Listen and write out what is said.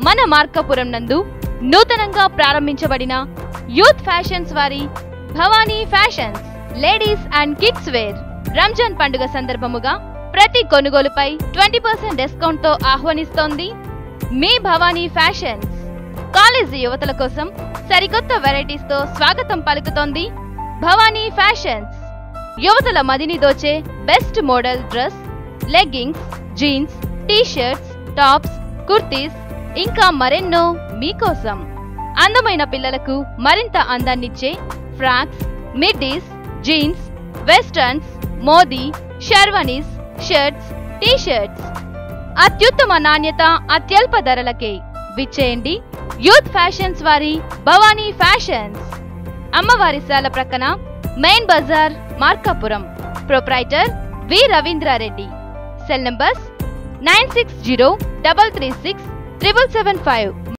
మన మార్కాపురం నందు నూతనంగా ప్రారంభించబడిన యూత్ ఫ్యాషన్స్ వారి Bhavani fashions ladies and kids wear Ramzan పండుగ సందర్భముగా ప్రతి కొనుగోలుపై ట్వంటీ పర్సెంట్ డిస్కౌంట్ తో ఆహ్వానిస్తోంది మీ భవానీ ఫ్యాషన్స్ కాలేజీ యువతల కోసం సరికొత్త వెరైటీస్ తో స్వాగతం పలుకుతోంది భవానీ ఫ్యాషన్స్ యువతల మదిని దోచే best model dress leggings jeans T shirts tops kurtis ఇంకా మరెన్నో మీకోసం అందమైన పిల్లలకు మరింత అందాన్నిచ్చే ఫ్రాక్స్ మిడ్డీస్ జీన్స్ వెస్టర్న్స్ మోదీ షెర్వనీస్ షర్ట్స్ టీ షర్ట్స్ అత్యుత్తమ నాణ్యత అత్యల్ప ధరలకే విచ్చేయండి యూత్ ఫ్యాషన్స్ వారి భవానీ ఫ్యాషన్స్ అమ్మవారి శాల ప్రక్కన మెయిన్ బజార్ మార్కాపురం ప్రొప్రైటర్ వి Ravindra Reddy cell numbers nine six zero double three six triple seven five